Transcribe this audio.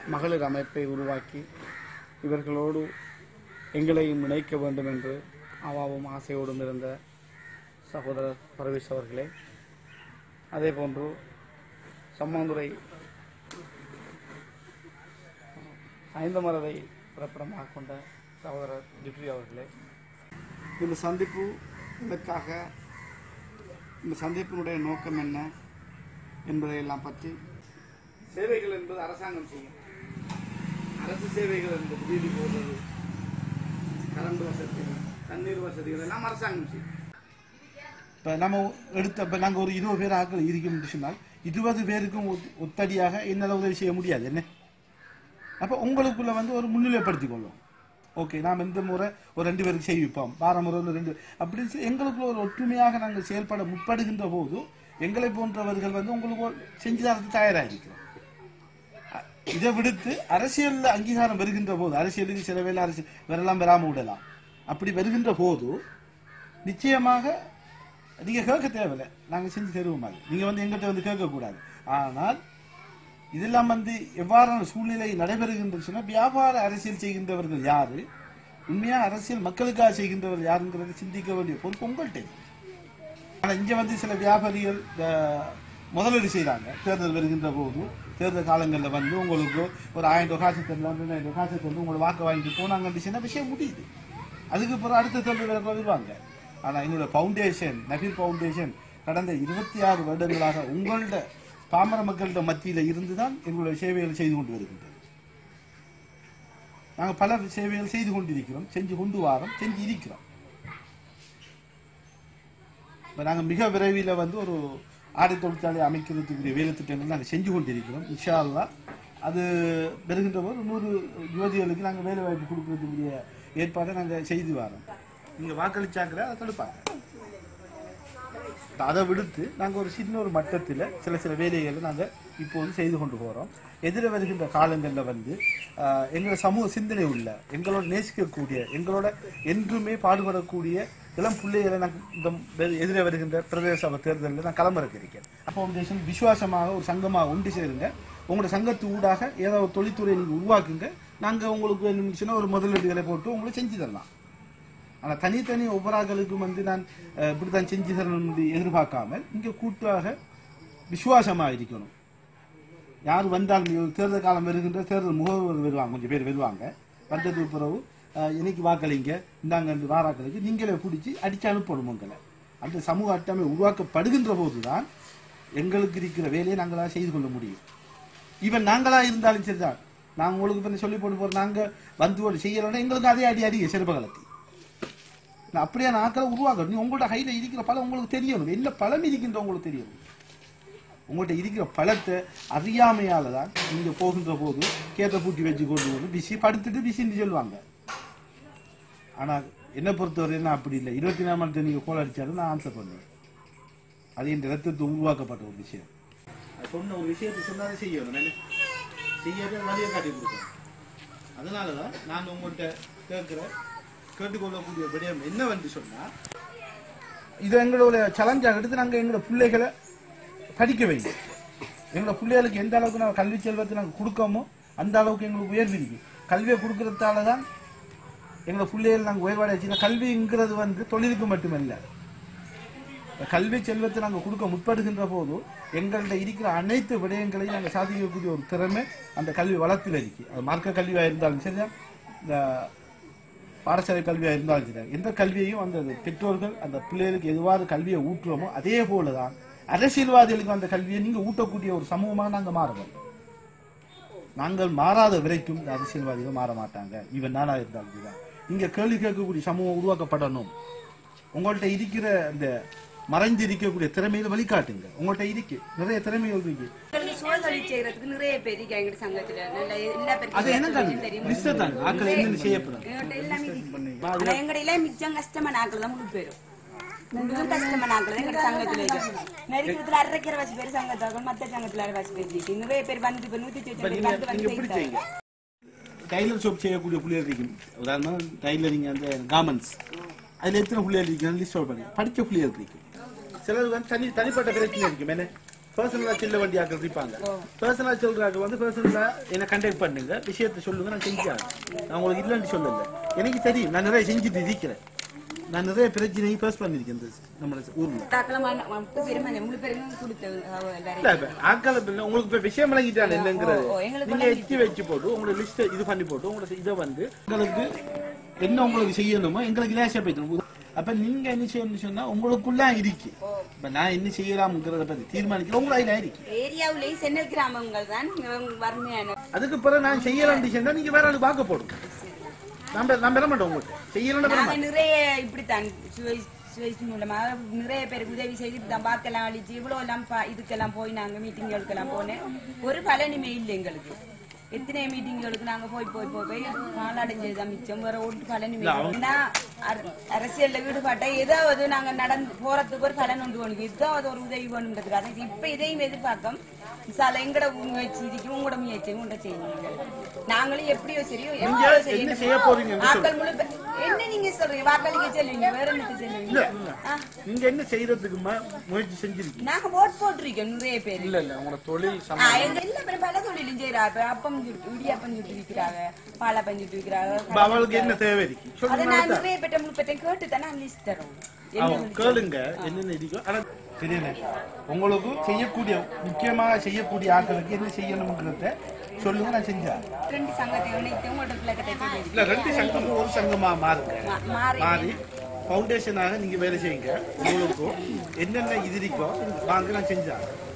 மகளிர் அமைப்பை உருவாக்கி இவர்களோடு எங்களையும் இணைக்க வேண்டும் என்று அவாவும் ஆசையோடும் இருந்த சகோதரர் பரவேஷ் அவர்களே அதே போன்று சம்மாந்துறை ஐந்தமரதை பிறப்பிடமாக கொண்ட சகோதரர் ஜிப்ரி அவர்களே இந்த சந்திப்பு இதற்காக இந்த சந்திப்பினுடைய நோக்கம் என்ன என்பதை எல்லாம் பற்றி சேவைகள் என்பது அரசாங்கம் செய்யும் அரசு சேவைகள் என்பது வீதி போடுறது கரண்ட் வசதி தண்ணீர் வசதிகள் எல்லாம் அரசாங்கம் செய்யும் இப்போ நம்ம எடுத்த இப்போ நாங்கள் ஒரு இருபது பேர் ஆட்கள் இருக்கோம்னு சொன்னால் இருபது பேருக்கும் ஒத்- ஒத்தடியாக என்னால் உதவி செய்ய முடியாது என்ன அப்போ உங்களுக்குள்ள வந்து ஒரு முன்னிலைப்படுத்திக் கொள்ளும் ஓகே நாம் இந்த முறை ஒரு ரெண்டு பேருக்கு செய்விப்போம் வார முறை ஒரு ரெண்டு அப்படின்னு சொல்லி எங்களுக்குள்ள ஒரு ஒற்றுமையாக நாங்கள் செயல்பட முற்படுகின்ற போது எங்களை போன்றவர்கள் வந்து உங்களுக்கு ஒரு செஞ்சு தரத்துக்கு தயாராக இருக்கிறோம் அ- இதை விடுத்து அரசியல்ல அங்கீகாரம் வருகின்ற போது அரசியலுக்கு சில வேலை அரசியல் வரலாம் வராம விடலாம் அப்படி வருகின்ற போது நிச்சயமாக நீங்க கேட்க தேவையில்லை நாங்க செஞ்சு தருவோம் அது நீங்க வந்து எங்கிட்ட வந்து கேட்கக்கூடாது ஆனால் இதெல்லாம் வந்து எவ்வாறான சூழ்நிலை நடைபெறுகின்றது சொன்னா வியாபார அரசியல் செய்கின்றவர்கள் யாரு உண்மையா அரசியல் மக்களுக்காக செய்கின்றவர் யாருங்கிறத சிந்திக்க வேண்டிய பொறுப்பு உங்கள்கிட்ட இருக்கு. ஆனா இங்க வந்து சில வியாபாரிகள் இந்த முதலீடு செய்றாங்க தேர்தல் வருகின்ற போது தேர்தல் காலங்களில் வந்து உங்களுக்கு ஒரு ஆயிரம் ரூபாய் காசு தரலாம் ரெண்டாயிரம் ரூபாய் காசு தந்து உங்களை வாக்கு வாங்கிட்டு போனாங்கன்னு சொன்னா விஷயம் முடியுது அதுக்கு பிறகு அடுத்த தேர்தல் வருவாங்க ஆனா எங்களோட ஃபவுண்டேஷன் நபீர் ஃபவுண்டேஷன் கடந்த இருபத்தி ஆறு வருடங்களாக உங்களோட பாமர மக்கள்கிட்ட மத்தியில இருந்துதான் எங்களுடைய சேவைகள் செய்து கொண்டு வருகின்றது நாங்கள் பல சேவைகள் செய்து கொண்டிருக்கிறோம் செஞ்சு கொண்டு வாரோம் செஞ்சு இருக்கிறோம் இப்போ நாங்கள் மிக விரைவில் வந்து ஒரு ஆடை தொழிற்சாலை அமைக்கிறதுக்குரிய வேலை திட்டங்கள் நாங்கள் செஞ்சு கொண்டிருக்கிறோம் இன்ஷா அல்லாஹ் அது பெறுகின்ற போது நூறு யுவதிகளுக்கு நாங்கள் வேலை வாய்ப்பு கொடுக்கறதுக்குரிய ஏற்பாடை நாங்கள் செய்து வரோம் நீங்கள் வாக்களிச்சாங்கிற அதை தடுப்பாங்க அதை விடுத்து நாங்கள் ஒரு சின்ன ஒரு மட்டத்தில் சில சில வேலைகளை நாங்கள் இப்போது செய்து கொண்டு போகிறோம் எதிர வருகின்ற காலங்களில் வந்து ஆஹ், எங்களோட சமூக சிந்தனை உள்ள எங்களோட நேசிக்கக்கூடிய எங்களோட என்றுமே பாடுபடக்கூடிய இளம் பிள்ளைகளை நான் இந்த வெ- எதிரே வருகின்ற பிரதேச சபை தேர்தலில் நான் களமிறக்க இருக்கேன் ஃபவுண்டேஷன் விசுவாசமாக ஒரு சங்கமாக ஒன்று சேருங்க உங்களோட சங்கத்து ஊடாக ஏதோ ஒரு தொழில்துறை நீங்கள் உருவாக்குங்க நாங்கள் உங்களுக்கு இருந்துச்சுன்னா ஒரு முதலீடுகளை போட்டு உங்களுக்கு செஞ்சு தரலாம் ஆனால் தனித்தனி ஒவ்வொரு ஆட்களுக்கும் வந்து நான் அஹ், இப்படித்தான் செஞ்சு தரணும் என்று எதிர்பார்க்காமல் இங்கே கூட்டாக விசுவாசமாக இருக்கணும் யார் வந்தாலும் இவ- தேர்தல் காலம் வருகின்ற தேர்தல் முகவர் வருவாங்க கொஞ்சம் பேர் வருவாங்க வந்ததுக்கு பிறகு அஹ், இன்னைக்கு வாக்களிங்க இந்தாங்க என்று வாராக்களுக்கு நீங்களே பிடிச்சி அடிச்சு அனுப்பணும் உங்களை அந்த சமூக அட்டமை உருவாக்கப்படுகின்ற போதுதான் எங்களுக்கு இருக்கிற வேலையை நாங்களாக செய்து கொள்ள முடியும் ஈவன் நாங்களா இருந்தாலும் சரிதான் நாங்கள் உங்களுக்கு பண்ணி சொல்லி போட்டு போறோம் நாங்க வந்து ஒரு செய்யறோம்னா எங்களுக்கு அதே அடி அடிங்க சிறப்பகலத்தை நான் அப்படியே நாக்களை உருவாக்கணும் நீ உங்களோட கையில இருக்கிற பழம் உங்களுக்கு தெரியணும் என்ன பழம் இருக்கின்ற உங்களுக்கு தெரியணும் உங்கள்கிட்ட இருக்கிற பழத்தை அறியாமையால தான் நீங்க போகின்ற போது கேட்ட பூட்டி வச்சு கொண்டு வந்து பிசி படுத்துட்டு பிசின்னு சொல்லுவாங்க ஆனா என்னை பொறுத்தவரை நான் அப்படி இல்லை இருபத்தி நாலு மணி நேரம் நீங்க கோல் அடிச்சாலும் நான் ஆன்சர் பண்ணுவேன் அது என் ரத்தத்தை உருவாக்கப்பட்ட ஒரு விஷயம் அது சொன்ன ஒரு விஷயத்தை சொன்னாலே செய்யணும் என்ன செய்யறது வழியை காட்டி கொடுக்கணும் அதனால தான் நான் உங்கள்கிட்ட கேட்குற கேட்டுக்கொள்ளக்கூடிய விடயம் என்னவென்று சொன்னா இது எங்களோட சேலஞ்சாக எடுத்து நாங்கள் எங்களோட பிள்ளைகளை படிக்க வைங்க எங்களோட பிள்ளைகளுக்கு எந்த அளவுக்கு நாங்கள் கல்வி செல்வத்தை நாங்கள் கொடுக்கோமோ அந்த அளவுக்கு எங்களுக்கு உயர்வு இருக்கு கல்வியை கொடுக்கறதால தான் எங்களோட பிள்ளைகள் நாங்கள் உயர்வாடையாச்சுன்னா கல்விங்கிறது வந்து தொழிலுக்கு மட்டுமல்ல இந்த கல்வி செல்வத்தை நாங்கள் கொடுக்க முற்படுகின்ற போது எங்கள்கிட்ட இருக்கிற அனைத்து விடயங்களையும் நாங்கள் சாதிக்கக்கூடிய ஒரு திறமை அந்த கல்வி வளத்தில் இருக்கு அது மார்க்க கல்வியாக இருந்தாலும் சரிதான் இந்த பாடசாலை கல்வியாக இருந்தாலும் சரி எந்த கல்வியையும் அந்த பெற்றோர்கள் அந்த பிள்ளைகளுக்கு எதுவாறு கல்வியை ஊட்டுறோமோ அதே போல தான் அரசியல்வாதிகளுக்கு அந்த கல்வியை நீங்க ஊட்டக்கூடிய ஒரு சமூகமாக நாங்க மாறுவோம் நாங்கள் மாறாத வரைக்கும் இந்த அரசியல்வாதிகள் மாற மாட்டாங்க இவன் நானா இருந்தாலும் இதுதான் இங்க கேள்வி கேட்கக்கூடிய சமூகம் உருவாக்கப்படணும் உங்கள்ட்ட இருக்கிற அந்த மறைந்து இருக்கக்கூடிய திறமையில வழிகாட்டுங்க உங்கள்ட்ட இருக்கு நிறைய திறமைகள் இருக்கு எங்களுக்கு சுயதொழில் செய்யறதுக்கு நிறைய பேர் இருக்காங்க எங்க சங்கத்துல நல்ல எல்லா அது என்ன பேருக்கும் தெரியும் லிஸ்ட் தான் ஆக்கள் என்னென்ன செய்யப்படும் எங்கள்ட்ட எல்லாமே இருக்கு. ஆனா எங்கட எல்லாம் மிச்சம் கஷ்டமான ஆக்கள் தான் முழு பேரும் மிகவும் கஷ்டமான ஆக்கள் தான் எங்க சங்கத்துல இருக்கு நெருக்கத்துல அரைக்கிற வச்சு பேர் சங்கத்தாக்கள் மத்த சங்கத்துல அரை வச்சு பேர் இருக்கு நிறைய பேர் வந்து இப்ப நூத்தி வச்சு பேர் வந்து நீங்க வந்து எப்படி செய்றாங்க. செய்யுங்க டைலர் ஷாப் செய்யக்கூடிய பிள்ளைகள் இருக்கும் உதாரணம் டைலரிங் அந்த கார்மெண்ட்ஸ் அதுல எத்தனை பிள்ளைகள் இருக்கு லிஸ்ட் அவுட் பண்ணி படிச்ச பிள்ளைகள் இருக்கு சிலர் வந்து தனி தனிப்பட்ட பிரச்சனை இருக்கும் என்ன பர்சனலா செல்ல வேண்டிய ஆட்கள் இருப்பாங்க பர்சனலா சொல்றாங்க வந்து பர்சனலா என்ன கண்டக்ட் பண்ணுங்க விஷயத்தை சொல்லுங்க நான் செஞ்சேன் நான் உங்களுக்கு இல்லைன்னு சொல்லல எனக்கு தெரியும் நான் நிறைய செஞ்சுட்டு இருக்கிறேன் நான் நிறைய பிரச்சனையை ஃபேஸ் பண்ணிருக்கேன் இந்த நம்ம ஊர்ல தாக்கலமான முழு பேரும் முழு பேரும் கொடுத்தது இல்ல, இப்ப ஆட்கள் இப்ப இல்ல, உங்களுக்கு இப்ப விஷயம் விளங்கிட்டாங்க என்னங்கிறது ஓ, ஓ, எங்களுக்கு நீங்க எத்தி வச்சு போட்டு உங்களோட லிஸ்ட் இது பண்ணி போட்டு உங்களோட இதை வந்து உங்களுக்கு என்ன உங்களுக்கு செய்யணுமோ எங்களுக்கு லேசா போயிட்டு அப்ப நீங்க என்ன செய்யணும்னு சொன்னா உங்களுக்குள்ள இருக்கு இப்ப நான் என்ன செய்யலாம்ங்கிறத பத்தி தீர்மானிக்கிறேன் உங்களை அதுல இருக்கு ஏரியாவிலேயே சென்னல் கிராமங்கள் தான் வறுமையான அதுக்கு பிறகு நான் செய்யலாம் சொன்னா நீங்க வேற ஆளு பார்க்க போடுங்க நம்ம நான் பெற மாட்டோம் உங்களுக்கு செய்யலன்னு பெற நாங்க மாட்டேன் நிறைய இப்படித்தான் சுவை சுவைஸ் மூலமா நிறைய பேருக்கு உதவி செய்து இப்படிதான் பார்க்கலாம் அழிச்சு இவ்வளவு எல்லாம் பா- இதுக்கெல்லாம் போய் நாங்க மீட்டிங்களுக்கெல்லாம் போனேன் ஒரு பலனுமே இல்லை எங்களுக்கு எத்தனை மீட்டிங்களுக்கு நாங்க போய் போய் போய் போய் நாளடைஞ்சதுதான் மிச்சம் வேற ஒரு பலனுமே இல்லை. ஏன்னா அர- அரசியல்ல ஈடுபட்ட ஏதாவது நாங்க நடந்து போறதுக்கு ஒரு பலன் உண்டு வேணும் ஏதாவது ஒரு உதவி வேணுன்றதுக்காக இப்ப இதையும் எதிர்பார்க்கும் சால எங்கட முயற்சி இருக்கு உங்களோட முயற்சி உங்களோட செய்யுங்க நாங்களும் எப்படியோ சரியோ எப்படியோ என்ன செய்யணும். செய்ய போறீங்க ஆட்கள் முழு பேர் என்ன நீங்க சொல்றீங்க வாக்களிக்க சொல்லுவீங்க வேற என்னத்த இல்ல சொல்லுவீங்க இல்ல ஆ, நீங்க என்ன செய்யறதுக்கு ம- முயற்சி செஞ்சிருக்கீங்க நாங்க ஓட் போட்டிருக்கோம் நிறைய பேர் இல்ல இல்ல உங்களோட தொழில் ஆ, எங்க எல்லா பேரும் பல தொழிலும் செய்யறாங்க அப்பம் சுட்டு இடியாப்பம் சுட்டு விற்கிறாங்க பாலப்பம் சுட்டு விற்கிறாங்க இப்ப அவளுக்கு என்ன தேவை இருக்கு அதை சொல்லுங்க நான் நிறைய பேர்ட்ட முழு பேர்ட்ட கேட்டு தானே லிஸ்ட் தரோம் அவங்க கேளுங்க என்னென்ன இருக்கோ ஆனா தெரியல உங்களுக்கு செய்யக்கூடிய முக்கியமாக செய்யக்கூடிய ஆட்களுக்கு என்ன செய்யணுங்கிறத சொல்லுங்க நான் செஞ்சேன் ரெண்டு சங்கத்தை இணைத்து உங்களோட பிள்ளைகிட்ட சொல்லி இல்ல ரெண்டு சங்கமும் ஒரு சங்கமா மாறுங்க மா- மாறி மாறி ஃபவுண்டேஷனாக நீங்க வேலை செய்யுங்க உங்களுக்கும் என்னென்ன இது இருக்கோ வாங்க நான் செஞ்சேன்